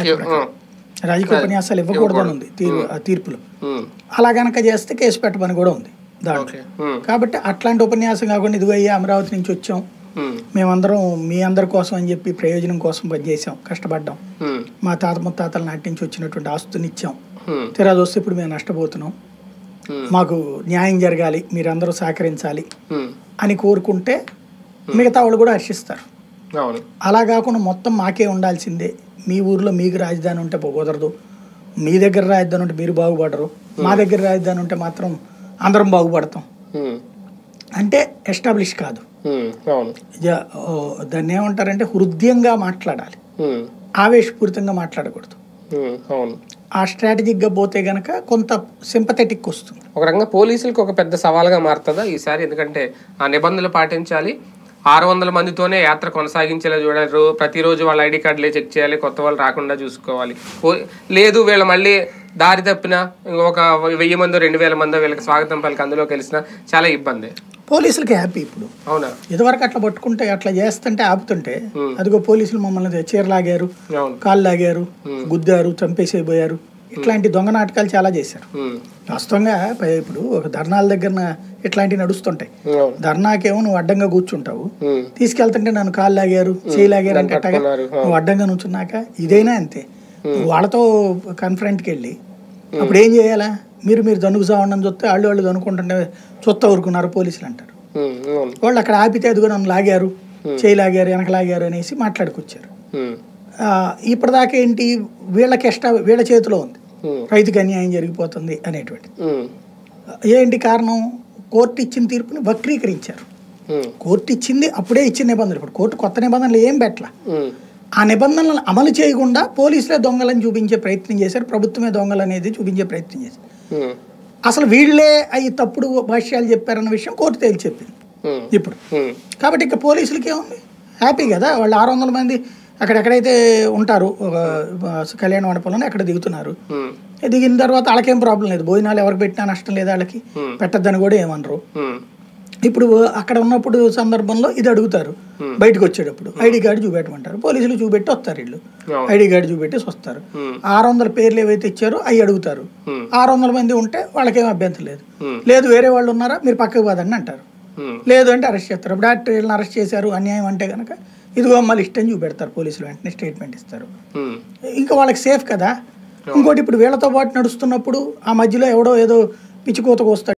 చట్టం ప్రకారం. రాజకీయ ఉపన్యాసాలు ఇవ్వకూడదని ఉంది తీర్పు ఆ తీర్పులో ఉమ్, అలా గనక చేస్తే కేసు పెట్టమని కూడా ఉంది దాంట్లో ఓకే ఉమ్, కాబట్టి అట్లాంటి ఉపన్యాసం కాకుండా ఇదిగో అయ్యా అమరావతి నుంచి వచ్చాం ఉమ్, మేమందరం మీ అందరి కోసం అని చెప్పి ప్రయోజనం కోసం పనిచేసాం కష్టపడ్డాం ఉమ్, మా తాత ముత్తాతల నాటి నుంచి వచ్చినటువంటి ఆస్తుని ఇచ్చాం ఉమ్, తీరా చూస్తే ఇప్పుడు మేము నష్టపోతున్నాం ఉమ్, మాకు న్యాయం జరగాలి మీరందరూ సహకరించాలి ఉమ్, అని కోరుకుంటే మిగతా వాళ్ళు కూడా హర్షిస్తారు అవును అలా కాకుండా మొత్తం మాకే ఉండాల్సిందే మీ ఊర్లో మీకు రాజధాని ఉంటే కుదరదు మీ దగ్గర రాజధాని ఉంటే మీరు బాగుపడరు మా దగ్గర రాజధాని ఉంటే మాత్రం అందరం బాగుపడతాం ఉమ్, అంటే ఎస్టాబ్లిష్ కాదు ఉమ్, అవును జ- ఓ, దాన్ని ఏమంటారంటే హృదయంగా మాట్లాడాలి ఉమ్, ఆవేశపూరితంగా మాట్లాడకూడదు ఉమ్, అవును ఆ స్ట్రాటజిక్గా పోతే గనక కొంత సింపథెటిక్ వస్తుంది ఒక రకంగా పోలీసులకు ఒక పెద్ద సవాల్గా మారుతుందా ఈసారి ఎందుకంటే ఆ నిబంధనలు పాటించాలి ఆరు వందల మందితోనే యాత్ర కొనసాగించేలా చూడాలి రో ప్రతిరోజు వాళ్ళ ఐడి కార్డులే చెక్ చేయాలి కొత్త వాళ్ళు రాకుండా చూసుకోవాలి పో- లేదు వీళ్ళు మళ్ళీ దారి తప్పిన ఇంకొక వెయ్యి మందో రెండు వేల మందో వీళ్ళకి స్వాగతం పలికి అందులో కలిసిన చాలా ఇబ్బంది పోలీసులకి హ్యాపీ ఇప్పుడు అవునా ఇదివరకు అట్లా పట్టుకుంటే అట్లా చేస్తుంటే ఆపుతుంటే అదిగో పోలీసులు మమ్మల్ని చీర లాగారు అవును కాళ్ళు లాగారు గుద్దారు చంపేసేయబోయారు ఇట్లాంటి దొంగ నాటకాలు చాలా చేశారు ఉమ్, వాస్తవంగా ప- ఇప్పుడు ఒక ధర్నాల దగ్గర ఇట్లాంటివి నడుస్తుంటాయి అవును ధర్నాకేమో నువ్వు అడ్డంగా కూర్చుంటావు ఉమ్, తీసుకెళ్తుంటే నన్ను కాళ్ళు లాగారు చేయి లాగారు అంటే అట్టగా పట్టుకున్నారు, నువ్వు అడ్డంగా నుంచున్నాక ఇదైనా అంతే నువ్వు వాళ్ళతో కన్ఫరెంట్కి వెళ్ళి అప్పుడు ఏం చేయాలా మీరు మీరు దనుకు సావండి చూస్తే వాళ్ళు వాళ్ళు దనుకుంటుంటే చూస్తా ఊరుకున్నారు పోలీసులు అంటారు ఉమ్, అవును వాళ్ళు అక్కడ ఆపితే అదిగో నన్ను లాగారు చేయి లాగారు వెనక లాగారు అనేసి మాట్లాడుకొచ్చారు ఉమ్, ఆ, ఇప్పటిదాకా ఏంటి వీళ్ళకి ఎక్స్ట్రా వీళ్ళ చేతిలో ఉంది ఉమ్, రైతుకి అన్యాయం జరిగిపోతుంది అనేటువంటి ఉమ్, ఏంటి కారణం కోర్టు ఇచ్చిన తీర్పుని వక్రీకరించారు ఉమ్, కోర్టు ఇచ్చింది అప్పుడే ఇచ్చిన నిబంధనలు ఇప్పుడు కోర్టు కొత్త నిబంధనలు ఏం పెట్టలా ఉమ్, ఆ నిబంధనలను అమలు చేయకుండా పోలీసులే దొంగలని చూపించే ప్రయత్నం చేశారు ప్రభుత్వమే దొంగలు అనేది చూపించే ప్రయత్నం చేశారు ఉమ్, అసలు వీళ్ళే అవి తప్పుడు భాష్యాలు చెప్పారన్న విషయం కోర్టు తేల్చి చెప్పింది ఉమ్, ఇప్పుడు ఉమ్, కాబట్టి ఇక పోలీసులకి ఏముంది హ్యాపీ కదా వాళ్ళు ఆరు వందల మంది అక్కడ ఎక్కడైతే ఉంటారు ఒక కళ్యాణ మండపంలోనే అక్కడ దిగుతున్నారు ఉమ్, దిగిన తర్వాత వాళ్ళకేం ప్రాబ్లం లేదు భోజనాలు ఎవరికి పెట్టినా నష్టం లేదు వాళ్ళకి పెట్టద్దని కూడా ఏమనరు ఉమ్, ఇప్పుడు అక్కడ ఉన్నప్పుడు సందర్భంలో ఇది అడుగుతారు బయటకు వచ్చేటప్పుడు ఐడి కార్డు చూపెట్టమంటారు పోలీసులు చూపెట్టి వస్తారు వీళ్ళు అవును. ఐడి కార్డు చూపెట్టేసి వస్తారు ఉమ్, ఆరు వందల పేర్లు ఏవైతే ఇచ్చారో అవి అడుగుతారు ఉమ్, ఆరు వందల మంది ఉంటే వాళ్ళకేం అభ్యంతరం లేదు ఉమ్, లేదు వేరే వాళ్ళు ఉన్నారా మీరు పక్కకు పోదండి అంటారు ఉమ్, లేదు అంటే అరెస్ట్ చేస్తారు ఇప్పుడు డాక్టర్ వీళ్ళని అరెస్ట్ చేశారు అన్యాయం అంటే కనుక ఇదిగో మళ్ళీ ఇష్టం చూపెడతారు పోలీసులు వెంటనే స్టేట్మెంట్ ఇస్తారు ఉమ్, ఇంకా వాళ్ళకి సేఫ్ కదా ఇంకోటి ఇప్పుడు వీళ్ళతో పాటు నడుస్తున్నప్పుడు ఆ మధ్యలో ఎవడో ఏదో పిచ్చికోతకు వస్తాడు